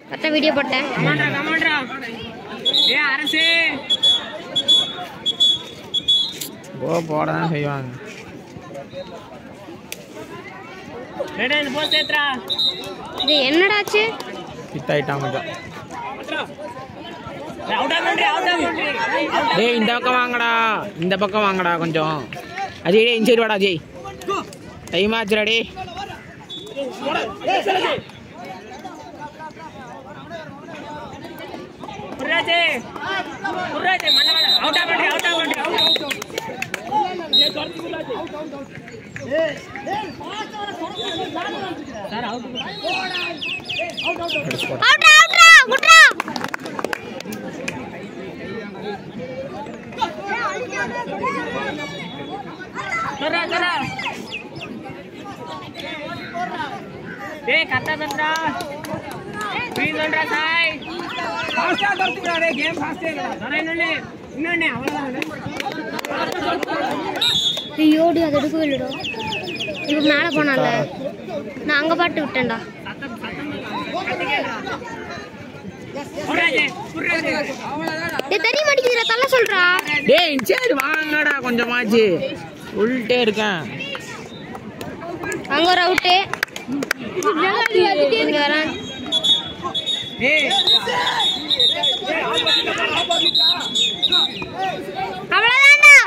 கரெக்டாக வீடியோ போட்டேன் கமாண்டா கமாண்டா ஏ அரசு போ போட தான் செய்வாங்க ரெடே இந்த போஸ்ட் ஏத்ரா இது என்னடாச்சு பித்தாயிட்டான் கொஞ்சம் out of country out of country டேய் இந்த பக்கம் வாங்கடா இந்த பக்கம் வாங்கடா கொஞ்சம் அஜய் டேய் இந்த சைடு வாடா அஜய் டைம் ஆச்சுடா டேய் புர்ராஜே புர்ராஜே மண்ணவள out of country out of country out sir out அவுட்ரா அவுட்ரா குட்ரா தரா தரா ஏய் கத்தா தந்தா ப்ளீஸ் ஒன்றா சாய் ஃபாஸ்டா தர்த்துறாரே கேம் ஃபாஸ்டே தரா இன்னொன்னு இன்னொன்னு அவ்வளவுதான் ஐயோடி அது எடுக்கவே இல்லைடா இப்போ மேலே போனால நான் அங்கே பாட்டு விட்டேன்டா புர்ராஜே புர்ராஜே இது தெரிய மாட்டேங்குதுடா தள்ள சொல்றா டேய் இந்த சைடு வாங்கடா கொஞ்சமாச்சு உள்ட்டே இருக்கேன் அங்கே ஒரு அவுட்டு இங்கே வரேன் ஏய் அவ்வளோதான்டா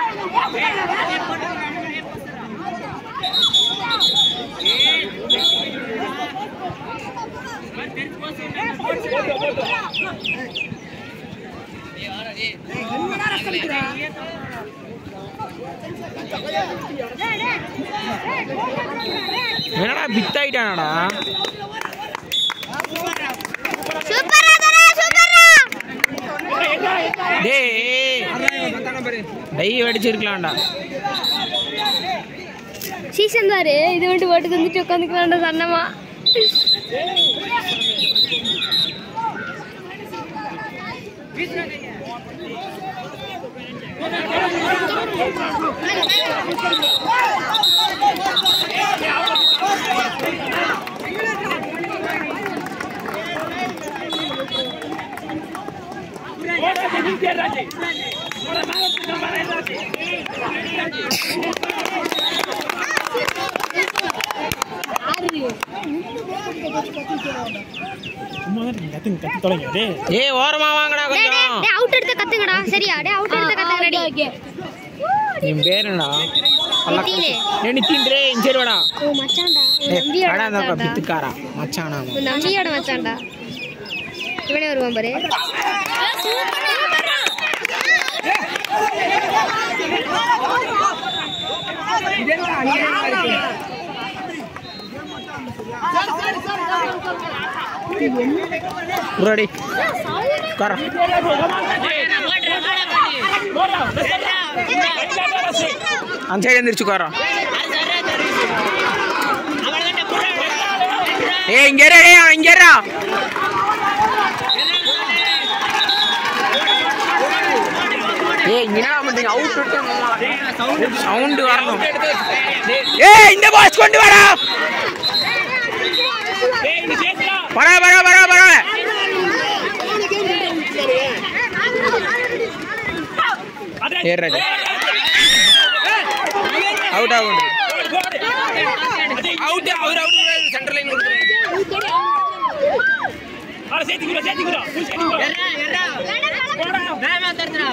என்னடா பித்தாயிட்டானடா சூப்பரா தரா சூப்பரா டேய் டை அடிச்சிருக்கலாம்டா சீசன் தாரு இது மட்டும் போட்டு தந்துட்டு உட்காந்துக்கலாம்டா சன்னமா ஏய் ஓரமா வாங்கடா கொஞ்சம் அவுட் எடுத்த கத்துங்கடா சரியா டே அவுட் எடுத்த கத்துங்க ரெடி என் பேர் என்னடா நித்தினு. ஏய் நித்தின் டேய் இந்த சைடு வாடா ஓ மச்சான்டா உன் ஏய், நம்பியோட வாடா இந்த பக்கம் மச்சான்டா பித்துக்காரா மச்சானா அவன். உன் நம்பியோட மச்சான்டா இவனே வருவான் பாரு புறாடி உட்கார அந்த சைடு எந்திரிச்சு உட்காரா ஏய் இங்க இரு டேய் அவன் இங்க இருடா ஏய் இங்க என்ன பண்றீங்க அவுட் விட்டு சவுண்ட் வரணும் ஏய் இந்த பாஸ் கொண்டு வாடா வரா வரா வரா வரா ஏறாது அவுட் ஆகும் அவுட் அவர் அவுட் சென்டர் லைன் வேமா தர்த்துறா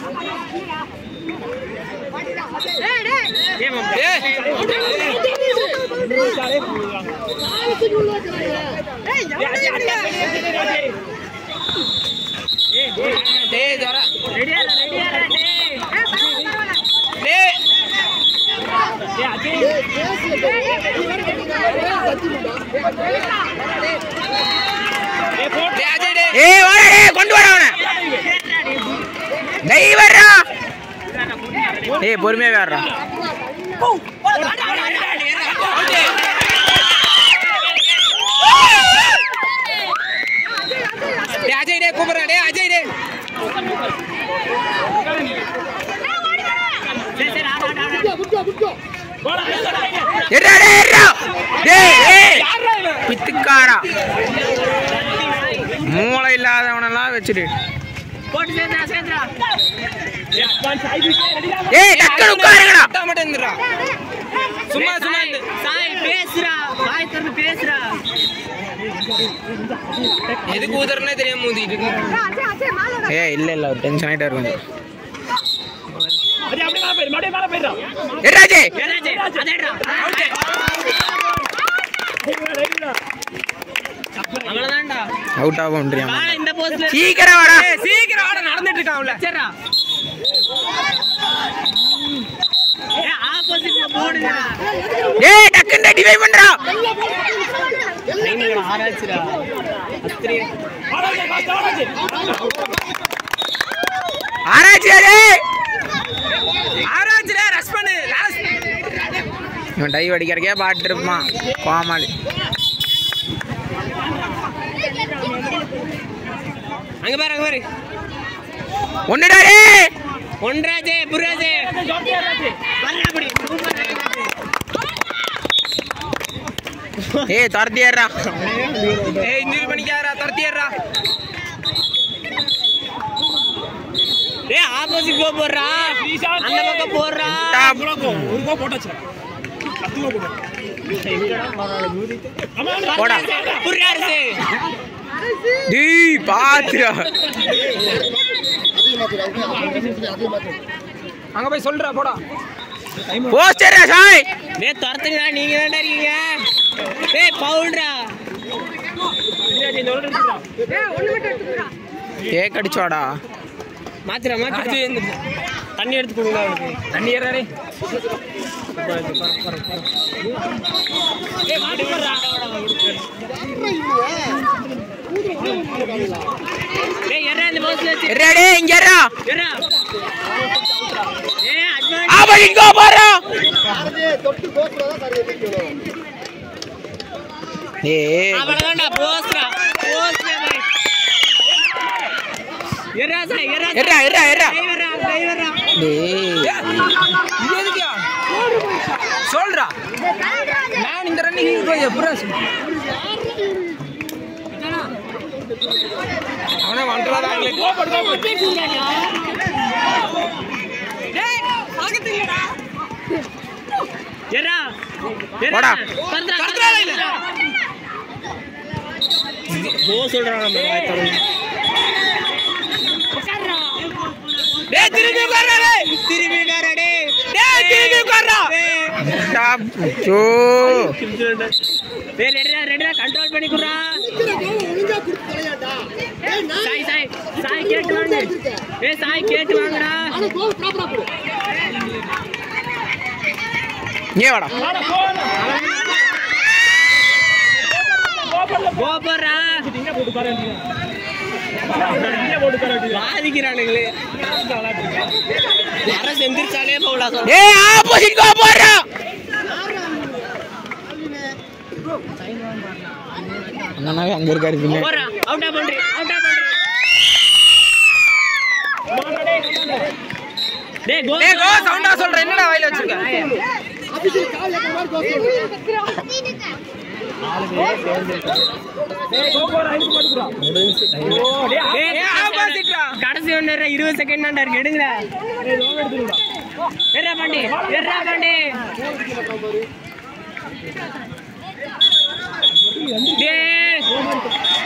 டேய் தர ரெடியா ரெடியா டேய் டேய் ஏய் அஜய் டேய் அஜய் டேய் ஏய் வாடா டேய் கொண்டு வாடா அவனை டேய் வரடா ஏய் பொறுமையா வரடா டேய் அஜய் டேய் கூப்பிடுறா டேய் அஜய் டேய் சரி சரி ஆடா ஆடா எர்ரா டேய் எர்ரா டேய் ஏய் பித்துக்காரா மூளை இல்லாதவனெல்லாம் வச்சுட்டு போட்டு சேர்ந்தா சேர்ந்தா ஏய் டக்குனு உட்காருங்கடா சும்மா சும்மா சாய் பேசுறா வாய் திறந்து பேசுறா எதுக்கு ஊதுறனே தெரியாம ஊதிட்டு இருக்கு ஏய் இல்ல இல்ல ஒரு டென்ஷன் ஆயிட்டா இருக்கும் ராஜே ஏதாச்சு அதேடா அவ்வளவுதான்டா அவுட் ஆக முடியாம வாடா இந்த போஸ்ட்ல சீக்கிரம் வாடா சீக்கிரம் ஆட நடந்துட்டு இருக்கான்ல சரிடா ஏ ஆப்போசிட்ல போடுடா ஏய் டக்குன்னு டிவை பண்றா டைமிங் ஆராய்ச்சிடா அத்திரி ஆராய்ச்சி டேய் ஆராய்ச்சில ரஷ் பண்ணு லாஸ்ட் இவன் டைவ் அடிக்கிறக்கே பாட்டு இருப்பான் கோமாளி அங்க பாரு அங்க பாரு ஒண்ணுடா டேய் ஒன்றாஜே புராஜே வரல அப்படி ஏய் துரத்திடுறா ஏய் இன்ஜுரி பண்ணிக்காரா துரத்திடுறா டேய் ஆப்போசிட் போ போறா அந்த பக்கம் போறா போடா புரியாருசே டேய் பாத்துடா அங்க போய் சொல்றா போடா போஸ்டரா சாய் டேய் துரத்துங்கடா நீங்க தான்டா இருக்கீங்க டேய் பவுல்டா கேக் அடிச்சோடா மாத்திரா மாத்திரா தண்ணி எடுத்து கொடுங்க அவனுக்கு தண்ணி ஏறாரே டேய் எறா இந்த பஸ்ல வச்சு எர்ரா டேய் இங்க எர்ரா எறா ஏய் அட்வான்ஸ் ஆப்போசிட் கோ போறா ஏய் அவ்வளவுதான்டா போஸ்டா போஸ்டா பாய் எறா சாய் எறா எர்ரா எர்ரா எர்ரா டிரைவரா டிரைவரா டேய் இது எதுக்கியா சொல்றா நான் இந்த ரன்னிங் போய் எப்படா அவனே வந்துடா எறா போடா. கர்தரா கர்தரா போ சொல்றாங்க நம்ம வாய் திறந்து. டேய் திரும்பி உட்கார்றா டேய் திரும்பி உட்காரா டேய் டேய் திரும்பி உட்கார்றா ஸ்டாப் சோ டேய் ரெடிடா ரெடிடா கண்ட்ரோல் பண்ணி குடுறா சாய் சாய் சாய் கேட்டு வாங்க ஏய் சாய் கேட்டு வாங்கடா இங்கே வாடா போ போறா பாதிக்கிறானுங்களே அரசு எந்திரிச்சாலே போகலாம் சொல்ல ஏய் ஆப்போசிட் கோ போறா அண்ணனாவே அங்க இருக்காரு பின்ன போறா அவுட்டா பண்றி அவுட்டா பண்றி டேய் கோ டேய் கோ சவுண்டா சொல்ற என்னடா வாயில வச்சிருக்க டேய் opposite டா. கடைசி ஒன்று இருபது செகண்ட் தான்டா இருக்கு எடுங்கடா எர்ரா பாண்டி எர்ரா பாண்டி டேய்